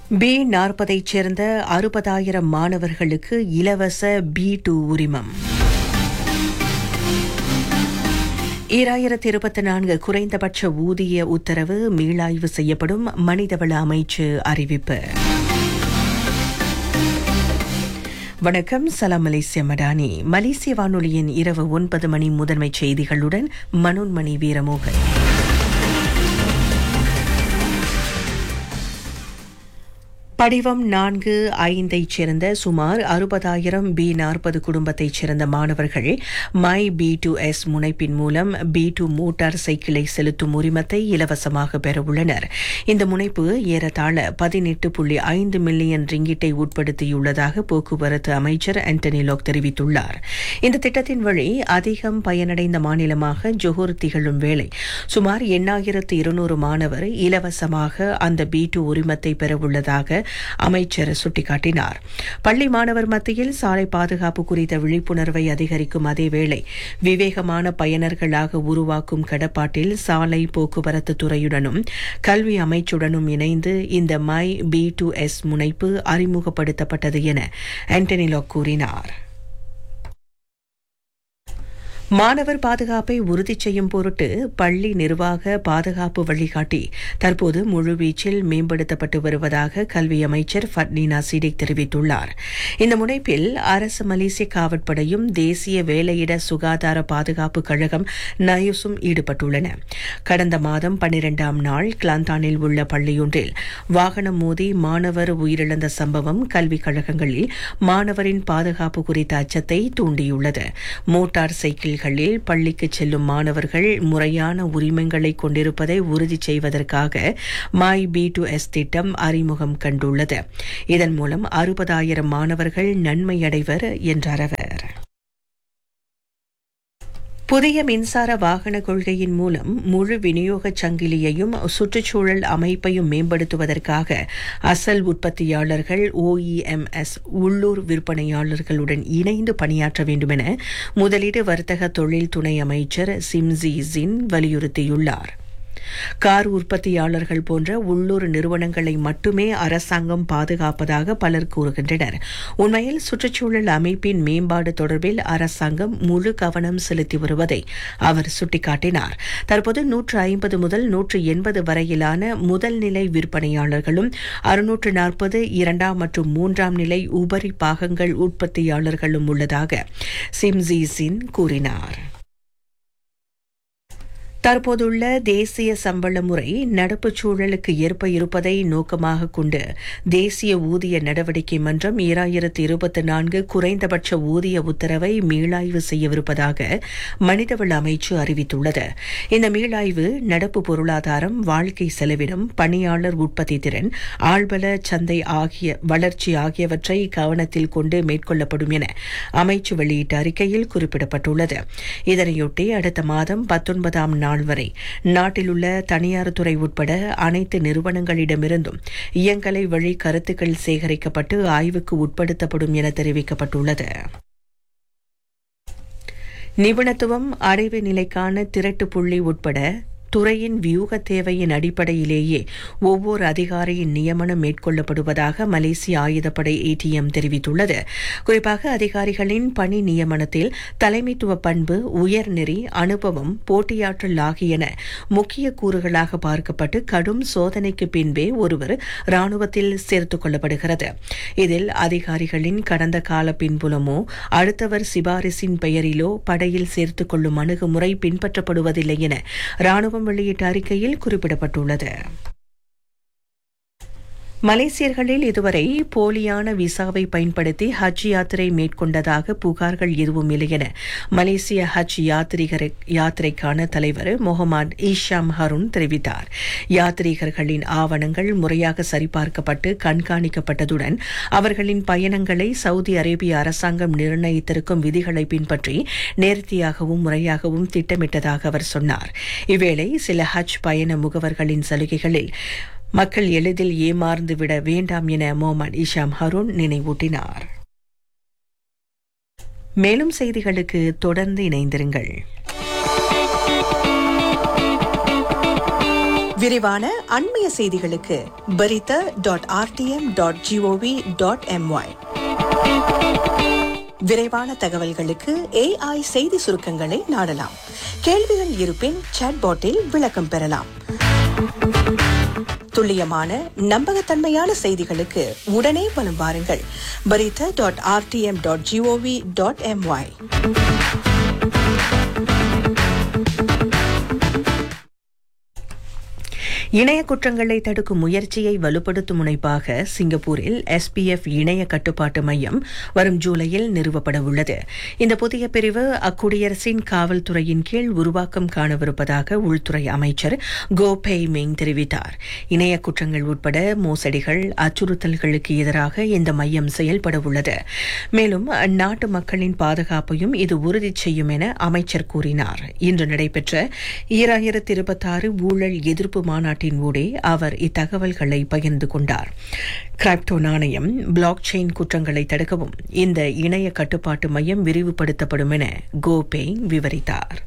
B நாற்பதைச் சேர்ந்த அறுபதாயிரம் மாணவர்களுக்கு இலவச பி டூ உரிமம் ஈராயிரத்தி இருபத்தி நான்கு குறைந்தபட்ச ஊதிய உத்தரவு மீளாய்வு செய்யப்படும் மனிதவள அமைச்சு அறிவிப்பு வணக்கம் சலாம் மலேசிய மடானி மலேசிய வானொலியின் இரவு ஒன்பது மணி முதன்மைச் செய்திகளுடன் மனோன்மணி வீரமோகன் படிவம் நான்கு ஐந்தைச் சேர்ந்த சுமார் அறுபதாயிரம் பி நாற்பது குடும்பத்தைச் சேர்ந்த மாணவர்கள் மை பி டூ எஸ் முனைப்பின் மூலம் பி டூ மோட்டார் சைக்கிளை செலுத்தும் உரிமத்தை இலவசமாக பெறவுள்ளனர் இந்த முனைப்பு ஏறத்தாழ பதினெட்டு புள்ளி ஐந்து மில்லியன் ரிங்கிட்டை உட்படுத்தியுள்ளதாக போக்குவரத்து அமைச்சர் ஆண்டனி லோக் தெரிவித்துள்ளார் இந்த திட்டத்தின் வழி அதிகம் பயனடைந்த மாநிலமாக ஜொஹூர் திகழும் வேளை சுமார் எண்ணாயிரத்து இருநூறு மாணவர் இலவசமாக அந்த பி டூ உரிமத்தை பெறவுள்ளதாக அமைச்சர் சுட்டிக்காட்டினார் பள்ளி மாணவர் மத்தியில் சாலை பாதுகாப்பு குறித்த விழிப்புணர்வை அதிகரிக்கும் அதேவேளை விவேகமான பயனர்களாக உருவாக்கும் கடப்பாட்டில் சாலை போக்குவரத்து துறையுடனும் கல்வி அமைச்சுடனும் இணைந்து இந்த மை பி டூ எஸ் முனைப்பு அறிமுகப்படுத்தப்பட்டது என ஆண்டனிலோ கூறினார் மாணவர் பாதுகாப்பை உறுதி செய்யும் பொருட்டு பள்ளி நிர்வாக பாதுகாப்பு வழிகாட்டி தற்போது முழுவீச்சில் மேம்படுத்தப்பட்டு வருவதாக கல்வி அமைச்சர் ஃபட்னீனா சிடிக் தெரிவித்துள்ளார் இந்த முனைப்பில் அரசு மலேசிய காவற்படையும் தேசிய வேலையிட சுகாதார பாதுகாப்பு கழகம் நயுசும் ஈடுபட்டுள்ளன கடந்த மாதம் பன்னிரெண்டாம் நாள் கிளாந்தானில் உள்ள பள்ளியொன்றில் வாகனம் மோதி மாணவர் உயிரிழந்த சம்பவம் கல்விக் கழகங்களில் மாணவரின் பாதுகாப்பு குறித்த அச்சத்தை தூண்டியுள்ளது மோட்டார் சைக்கிள் பள்ளிகளில் பள்ளிக்கு செல்லும் மாணவர்கள் முறையான உரிமங்களை கொண்டிருப்பதை உறுதி செய்வதற்காக மை பி டு எஸ் திட்டம் அறிமுகம் கண்டுள்ளது இதன் மூலம் அறுபதாயிரம் மாணவர்கள் நன்மை அடைவர் என்றார் அவர் புதிய மின்சார வாகன கொள்கையின் மூலம் முழு விநியோக சங்கிலியையும் சுற்றுச்சூழல் அமைப்பையும் மேம்படுத்துவதற்காக அசல் உற்பத்தியாளர்கள் ஓஇஎம்எஸ் உள்ளூர் விற்பனையாளர்களுடன் இணைந்து பணியாற்ற வேண்டுமென முதலீடு வர்த்தக தொழில் துணை அமைச்சர் சிம்ஜி ஜின் வலியுறுத்தியுள்ளார் கார் உற்பத்தியாளர்கள் போன்ற உள்ளூர் நிறுவனங்களை மட்டுமே அரசாங்கம் பாதுகாப்பதாக பலர் கூறுகின்றனர் உண்மையில் சுற்றுச்சூழல் அமைப்பின் மேம்பாடு தொடர்பில் அரசாங்கம் முழு கவனம் செலுத்தி வருவதை அவர் சுட்டிக்காட்டினார் தற்போது நூற்று ஐம்பது முதல் நூற்று எண்பது வரையிலான முதல் நிலை விற்பனையாளர்களும் அறுநூற்று நாற்பது இரண்டாம் மற்றும் மூன்றாம் நிலை உபரி பாகங்கள் உற்பத்தியாளர்களும் உள்ளதாக சிம்ஜி சின் கூறினார் தற்போதுள்ள தேசிய சம்பள முறை நடப்பு சூழலுக்கு ஏற்ப இருப்பதை நோக்கமாக கொண்டு தேசிய ஊதிய நடவடிக்கை மன்றம் ஈராயிரத்து இருபத்தி நான்கு குறைந்தபட்ச ஊதிய உத்தரவை மீளாய்வு செய்யவிருப்பதாக மனிதவள அமைச்சு அறிவித்துள்ளது இந்த மீளாய்வு நடப்பு பொருளாதாரம் வாழ்க்கை செலவினம் பணியாளர் உற்பத்தி திறன் ஆழ்வல சந்தை ஆகிய வளர்ச்சி ஆகியவற்றை கவனத்தில் கொண்டு மேற்கொள்ளப்படும் என அமைச்சு வெளியிட்ட அறிக்கையில் குறிப்பிடப்பட்டுள்ளது இதனையொட்டி அடுத்த மாதம் பத்தொன்பதாம் நாள் நாள் வரை நாட்டில் உள்ள தனியார் துறை உட்பட அனைத்து நிறுவனங்களிடமிருந்தும் இயங்கலை வழி கருத்துக்கள் சேகரிக்கப்பட்டு ஆய்வுக்கு உட்படுத்தப்படும் என தெரிவிக்கப்பட்டுள்ளது நிபுணத்துவம் அறிவு நிலைக்கான திரட்டு புள்ளி உட்பட துறையின் வியூக தேவையின் அடிப்படையிலேயே ஒவ்வொரு அதிகாரியின் நியமனம் மேற்கொள்ளப்படுவதாக மலேசிய ஆயுதப்படை ஏடிஎம் தெரிவித்துள்ளது குறிப்பாக அதிகாரிகளின் பணி நியமனத்தில் தலைமைத்துவ பண்பு உயர்நெறி அனுபவம் போட்டியாற்றல் ஆகியன முக்கிய கூறுகளாக பார்க்கப்பட்டு கடும் சோதனைக்கு பின்பே ஒருவர் ராணுவத்தில் சேர்த்துக் கொள்ளப்படுகிறது இதில் அதிகாரிகளின் கடந்த கால பின்புலமோ அடுத்தவர் சிபாரிசின் பெயரிலோ படையில் சேர்த்துக் கொள்ளும் அணுகுமுறை பின்பற்றப்படுவதில்லை என ராணுவம் வெளியிட்ட அறிக்கையில் குறிப்பிடப்பட்டுள்ளது மலேசியர்களில் இதுவரை போலியான விசாவை பயன்படுத்தி ஹஜ் யாத்திரை மேற்கொண்டதாக புகார்கள் எதுவும் இல்லை என மலேசிய ஹஜ் யாத்ரீகர் யாத்திரைக்கான தலைவர் முகமது ஈஷாம் ஹருன் தெரிவித்தார் யாத்ரீகர்களின் ஆவணங்கள் முறையாக சரிபார்க்கப்பட்டு கண்காணிக்கப்பட்டதுடன் அவர்களின் பயணங்களை சவுதி அரேபிய அரசாங்கம் நிர்ணயித்திருக்கும் விதிகளை பின்பற்றி நேர்த்தியாகவும் முறையாகவும் திட்டமிட்டதாக அவர் சொன்னார் இவ்வேளை சில ஹஜ் பயண முகவர்களின் சலுகைகளில் மக்கள் எளிதில் ஏமாந்து விட வேண்டாம் என மொஹமட் இஷாம் ஹருன் நினைவூட்டினார் மேலும் செய்திகளுக்கு தொடர்ந்து இணைந்திருங்கள் விரிவான அண்மைய செய்திகளுக்கு Berita dot R T M dot G O V dot M Y விரைவான தகவல்களுக்கு ஏஐ செய்தி சுருக்கங்களை நாடலாம் கேள்விகள் இருப்பின் சாட்பாட்டில் விளக்கம் பெறலாம் துல்லியமான நம்பகத்தன்மையான செய்திகளுக்கு உடனே வலம் வாருங்கள் Berita dot R T M dot G O V dot M Y இணைய குற்றங்களை தடுக்கும் முயற்சியை வலுப்படுத்தும் முனைப்பாக சிங்கப்பூரில் எஸ்பிஎஃப் இணைய கட்டுப்பாட்டு மையம் வரும் ஜூலையில் நிறுவப்பட உள்ளது இந்த புதிய பிரிவு அக்குடியரசின் காவல்துறையின் கீழ் உருவாக்கம் காணவிருப்பதாக உள்துறை அமைச்சர் கோ பெய் மிங் தெரிவித்தார் இணைய குற்றங்கள் உட்பட மோசடிகள் அச்சுறுத்தல்களுக்கு எதிராக இந்த மையம் செயல்பட உள்ளது மேலும் நாட்டு மக்களின் பாதுகாப்பையும் இது உறுதி செய்யும் என அமைச்சர் கூறினார் இன்று நடைபெற்ற ஈராயிரத்தி இருபத்தாறு ஊழல் எதிர்ப்பு மாநாட்டின் ஊடே அவர் இத்தகவல்களை பகிர்ந்து கொண்டார் கிரிப்டோ நாணயம் பிளாக் செயின் குற்றங்களை தடுக்கவும் இந்த இணைய கட்டுப்பாட்டு மையம் விரிவுபடுத்தப்படும் என கோபேங் விவரித்தார்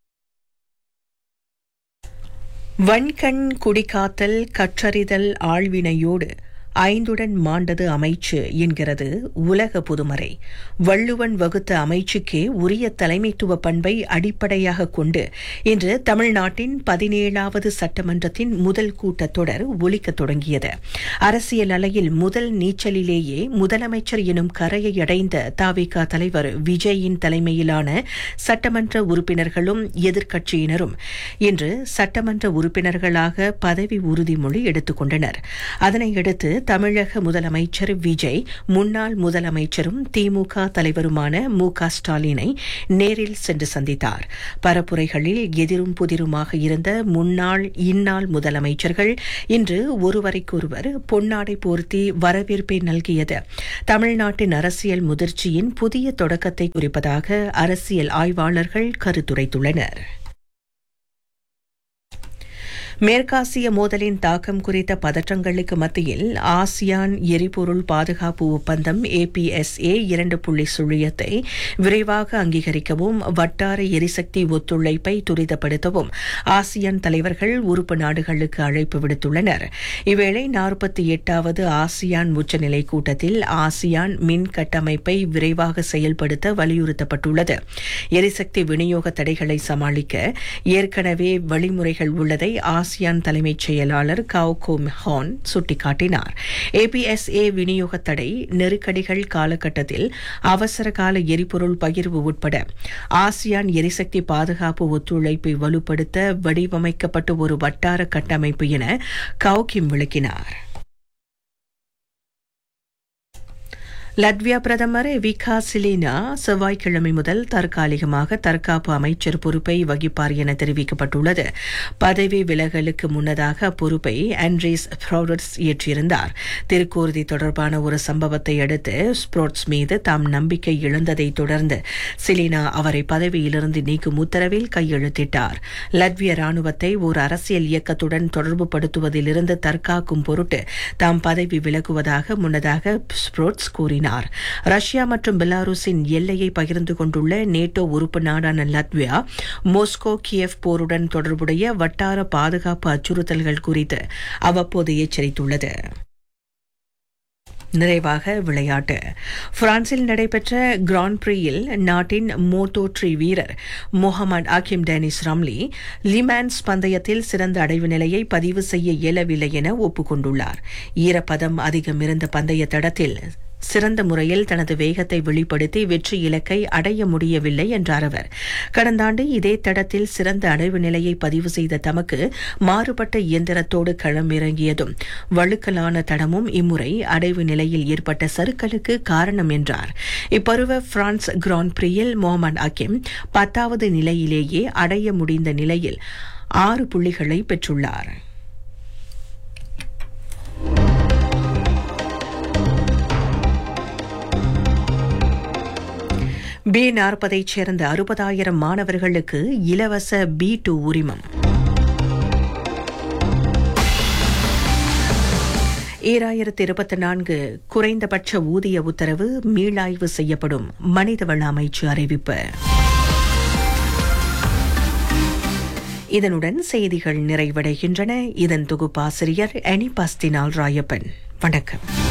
வன்கண் குடிகாத்தல் கற்றறிதல் ஆழ்வினையோடு ஐந்துடன் மாண்டது அமைச்சு என்கிறது உலக புதுமறை வள்ளுவன் வகுத்த அமைச்சுக்கே உரிய தலைமைத்துவ பண்பை அடிப்படையாக கொண்டு இன்று தமிழ்நாட்டின் பதினேழாவது சட்டமன்றத்தின் முதல் கூட்டத்தொடர் ஒலிக்கத் தொடங்கியது அரசியல் அலையில் முதல் நீச்சலிலேயே முதலமைச்சர் எனும் கரையை அடைந்த தாவிக தலைவர் விஜயின் தலைமையிலான சட்டமன்ற உறுப்பினர்களும் எதிர்க்கட்சியினரும் இன்று சட்டமன்ற உறுப்பினர்களாக பதவி உறுதிமொழி எடுத்துக் கொண்டனர் அதனையடுத்து தமிழக முதலமைச்சர் விஜய் முன்னாள் முதலமைச்சரும் திமுக தலைவருமான மு க ஸ்டாலினை நேரில் சென்று சந்தித்தார் பரப்புரைகளில் எதிரும் புதிருமாக இருந்த முன்னாள் இந்நாள் முதலமைச்சர்கள் இன்று ஒருவரைக்கொருவர் பொன்னாடை போர்த்தி வரவேற்பை நல்கியது தமிழ்நாட்டின் அரசியல் முதிர்ச்சியின் புதிய தொடக்கத்தை குறிப்பதாக அரசியல் ஆய்வாளர்கள் கருத்துரைத்துள்ளனர் மேற்காசிய மோதலின் தாக்கம் குறித்த பதற்றங்களுக்கு மத்தியில் ஆசியான் எரிபொருள் பாதுகாப்பு ஒப்பந்தம் ஏபிஎஸ்ஏ இரண்டு புள்ளி சுழியத்தை விரைவாக அங்கீகரிக்கவும் வட்டார எரிசக்தி ஒத்துழைப்பை துரிதப்படுத்தவும் ஆசியான் தலைவர்கள் உறுப்பு நாடுகளுக்கு அழைப்பு விடுத்துள்ளனர் இவ்வேளை நாற்பத்தி எட்டாவது ஆசியான் உச்சநிலை கூட்டத்தில் ஆசியான் மின் கட்டமைப்பை விரைவாக செயல்படுத்த வலியுறுத்தப்பட்டுள்ளது எரிசக்தி விநியோக தடைகளை சமாளிக்க ஏற்கனவே வழிமுறைகள் உள்ளதை ஆசியான் தலைமைச் செயலாளர் கவுகோம் ஹான் சுட்டிக்காட்டினார் ஏபிஎஸ்ஏ விநியோக தடை நெருக்கடிகள் காலகட்டத்தில் அவசர கால எரிபொருள் பகிர்வு உட்பட ஆசியான் எரிசக்தி பாதுகாப்பு ஒத்துழைப்பை வலுப்படுத்த வடிவமைக்கப்பட்ட ஒரு வட்டார கட்டமைப்பு என கவுகிம் விளக்கினார் லட்வியா பிரதமர் விகா சிலினா செவ்வாய்க்கிழமை முதல் தற்காலிகமாக தற்காப்பு அமைச்சர் பொறுப்பை வகிப்பார் என தெரிவிக்கப்பட்டுள்ளது பதவி விலகலுக்கு முன்னதாக அப்பொறுப்பை ஆண்ட்ரீஸ் ஃப்ரௌடர்ஸ் ஏற்றிருந்தார் திருக்கூர்தி தொடர்பான ஒரு சம்பவத்தை அடுத்து ஸ்ப்ரோட்ஸ் மீது தாம் நம்பிக்கை இழந்ததை தொடர்ந்து சிலினா அவரை பதவியிலிருந்து நீக்கும் உத்தரவில் கையெழுத்திட்டார் லட்விய ராணுவத்தை ஒரு அரசியல் இயக்கத்துடன் தொடர்புபடுத்துவதிலிருந்து தற்காக்கும் பொருட்டு தாம் பதவி விலகுவதாக முன்னதாக ஸ்ப்ரோட்ஸ் கூறினார் கூறினார் ரஷ்யா மற்றும் பெலாருஸின் எல்லையை பகிர்ந்து கொண்டுள்ள நேட்டோ உறுப்பு நாடான லத்வியா மோஸ்கோ கியவ் போருடன் தொடர்புடைய வட்டார பாதுகாப்பு அச்சுறுத்தல்கள் குறித்து அவ்வப்போது எச்சரித்துள்ளது நிறைவாக விளையாட்டு பிரான்சில் நடைபெற்ற கிராண்ட் பிரியில் நாட்டின் மோட்டோ ட்ரி வீரர் Muhammad Hakim Danish Ramli Le Mans பந்தயத்தில் சிறந்த அடைவு நிலையை பதிவு செய்ய இயலவில்லை என ஒப்புக்கொண்டுள்ளார் ஈரப்பதம் அதிகம் இருந்த பந்தய தடத்தில் சிறந்த முறையில் தனது வேகத்தை வெளிப்படுத்தி வெற்றி இலக்கை அடைய முடியவில்லை என்றார் அவர் கடந்த ஆண்டு இதே தடத்தில் சிறந்த அடைவு நிலையை பதிவு செய்த தமக்கு மாறுபட்ட இயந்திரத்தோடு களமிறங்கியதும் வழுக்கலான தடமும் இம்முறை அடைவு நிலையில் ஏற்பட்ட சறுக்கலுக்கு காரணம் என்றார் இப்பருவ பிரான்ஸ் கிராண்ட் பிரியில் மொஹமட் அகிம் பத்தாவது நிலையிலேயே அடைய முடிந்த நிலையில் ஆறு புள்ளிகளை பெற்றுள்ளார் பி நாற்பதைச் சேர்ந்த அறுபதாயிரம் மாணவர்களுக்கு இலவச பி டூ உரிமம் ஈராயிரத்து இருபத்தி நான்கு குறைந்தபட்ச ஊதிய உத்தரவு மீளாய்வு செய்யப்படும் மனிதவள அமைச்சு அறிவிப்பு இதனுடன் செய்திகள் நிறைவடைகின்றன இதன் தொகுப்பாசிரியர் அனி பாஸ்தினால் ராயப்பன் வணக்கம்